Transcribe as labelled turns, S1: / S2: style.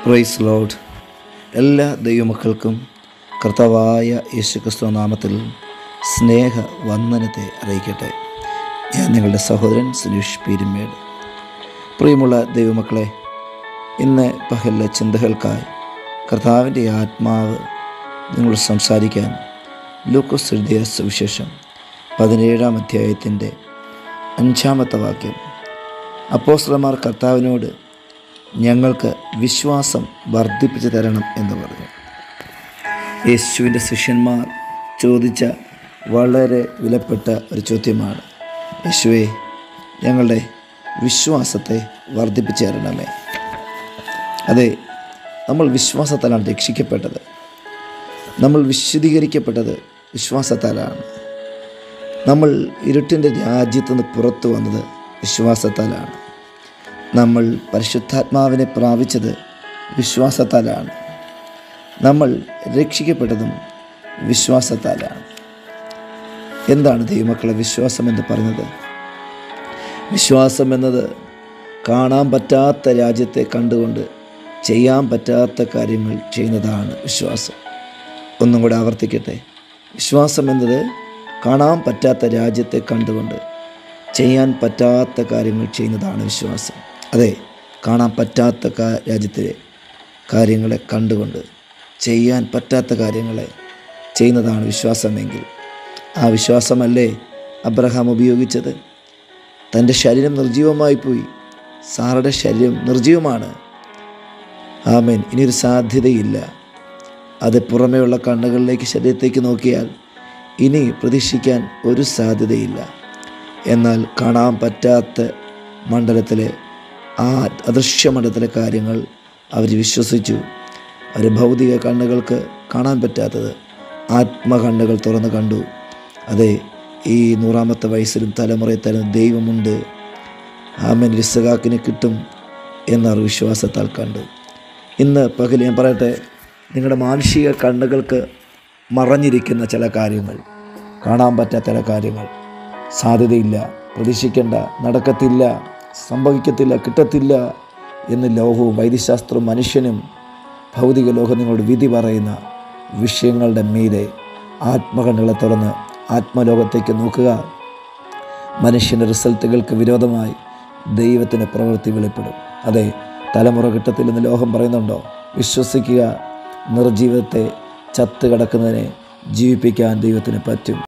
S1: price load എല്ലാ ദൈവമക്കൾക്കും കർത്താവായ യേശുക്രിസ്തു നാമത്തിൽ സ്നേഹ വന്ദനത്തെ അറിയിക്കട്ടെ ഞാൻ നിങ്ങളുടെ സഹോദരൻ സുനീഷ് പീരുമേട് പ്രിയമുള്ള ദൈവമക്കളെ ഇന്ന് പകലിലെ ചിന്തകൾക്കായി കർത്താവിൻ്റെ ആത്മാവ് നിങ്ങൾ സംസാരിക്കാൻ ലൂക്കോസ് എഴുതിയ സുവിശേഷം പതിനേഴാം അധ്യായത്തിൻ്റെ അഞ്ചാമത്തെ വാക്യം അപ്പോസ്തലന്മാർ കർത്താവിനോട് ഞങ്ങൾക്ക് വിശ്വാസം വർദ്ധിപ്പിച്ചു തരണം എന്ന് പറഞ്ഞു യേശുവിൻ്റെ ശിഷ്യന്മാർ ചോദിച്ച വളരെ വിലപ്പെട്ട ഒരു ചോദ്യമാണ് യേശുവെ ഞങ്ങളുടെ വിശ്വാസത്തെ വർദ്ധിപ്പിച്ചു തരണമേ അതെ നമ്മൾ വിശ്വാസത്താലാണ് രക്ഷിക്കപ്പെട്ടത് നമ്മൾ വിശുദ്ധീകരിക്കപ്പെട്ടത് വിശ്വാസത്താലാണ് നമ്മൾ ഇരുട്ടിൻ്റെ രാജ്യത്തു നിന്ന് പുറത്തു വന്നത് വിശ്വാസത്താലാണ് നമ്മൾ പരിശുദ്ധാത്മാവിനെ പ്രാപിച്ചത് വിശ്വാസത്താലാണ് നമ്മൾ രക്ഷിക്കപ്പെട്ടതും വിശ്വാസത്താലാണ് എന്താണ് ദൈവമക്കളെ വിശ്വാസം എന്ന് പറയുന്നത് വിശ്വാസം എന്നത് കാണാൻ പറ്റാത്ത രാജ്യത്തെ കണ്ടുകൊണ്ട് ചെയ്യാൻ പറ്റാത്ത കാര്യങ്ങൾ ചെയ്യുന്നതാണ് വിശ്വാസം ഒന്നും കൂടെ ആവർത്തിക്കട്ടെ വിശ്വാസം എന്നത് കാണാൻ പറ്റാത്ത രാജ്യത്തെ കണ്ടുകൊണ്ട് ചെയ്യാൻ പറ്റാത്ത കാര്യങ്ങൾ ചെയ്യുന്നതാണ് വിശ്വാസം അതെ കാണാൻ പറ്റാത്ത കാ- രാജ്യത്തിലെ കാര്യങ്ങളെ കണ്ടുകൊണ്ട് ചെയ്യാൻ പറ്റാത്ത കാര്യങ്ങളെ ചെയ്യുന്നതാണ് വിശ്വാസമെങ്കിൽ ആ വിശ്വാസമല്ലേ അബ്രഹാം ഉപയോഗിച്ചത് തൻ്റെ ശരീരം നിർജീവമായി പോയി സാറുടെ ശരീരം നിർജീവമാണ് ആമേൻ ഇനിയൊരു സാധ്യതയില്ല അത് പുറമേയുള്ള കണ്ണുകളിലേക്ക് ശരീരത്തേക്ക് നോക്കിയാൽ ഇനി പ്രതീക്ഷിക്കാൻ ഒരു സാധ്യതയില്ല എന്നാൽ കാണാൻ പറ്റാത്ത മണ്ഡലത്തിലെ ആ അദൃശ്യ മണ്ഡലത്തിലെ കാര്യങ്ങൾ അവർ വിശ്വസിച്ചു അവർ ഭൗതിക കണ്ണുകൾക്ക് കാണാൻ പറ്റാത്തത് ആത്മകണ്ണുകൾ തുറന്ന് കണ്ടു അതെ ഈ നൂറാമത്തെ വയസ്സിലും തലമുറയിൽ തരുന്ന ദൈവമുണ്ട് ആമൻ ഇസഹാക്കിന് കിട്ടും എന്നവർ വിശ്വാസത്താൽ കണ്ടു ഇന്ന് പകൽ ഞാൻ പറയട്ടെ നിങ്ങളുടെ മാനുഷിക കണ്ണുകൾക്ക് മറഞ്ഞിരിക്കുന്ന ചില കാര്യങ്ങൾ കാണാൻ പറ്റാത്ത ചില കാര്യങ്ങൾ സാധ്യതയില്ല പ്രതീക്ഷിക്കേണ്ട നടക്കത്തില്ല സംഭവിക്കത്തില്ല കിട്ടത്തില്ല എന്ന് ലോകവും വൈദ്യശാസ്ത്രവും മനുഷ്യനും ഭൗതിക ലോകം നിങ്ങളോട് വിധി പറയുന്ന വിഷയങ്ങളുടെ മീതെ ആത്മകണ്ണുകളെ തുറന്ന് ആത്മലോകത്തേക്ക് നോക്കുക മനുഷ്യൻ്റെ റിസൾട്ടുകൾക്ക് വിരോധമായി ദൈവത്തിൻ്റെ പ്രവൃത്തി വെളിപ്പെടും അതെ തലമുറ കിട്ടത്തില്ലെന്ന് ലോകം പറയുന്നുണ്ടോ വിശ്വസിക്കുക നിർജീവിതത്തെ ചത്ത് കിടക്കുന്നതിനെ ജീവിപ്പിക്കാൻ ദൈവത്തിന് പറ്റും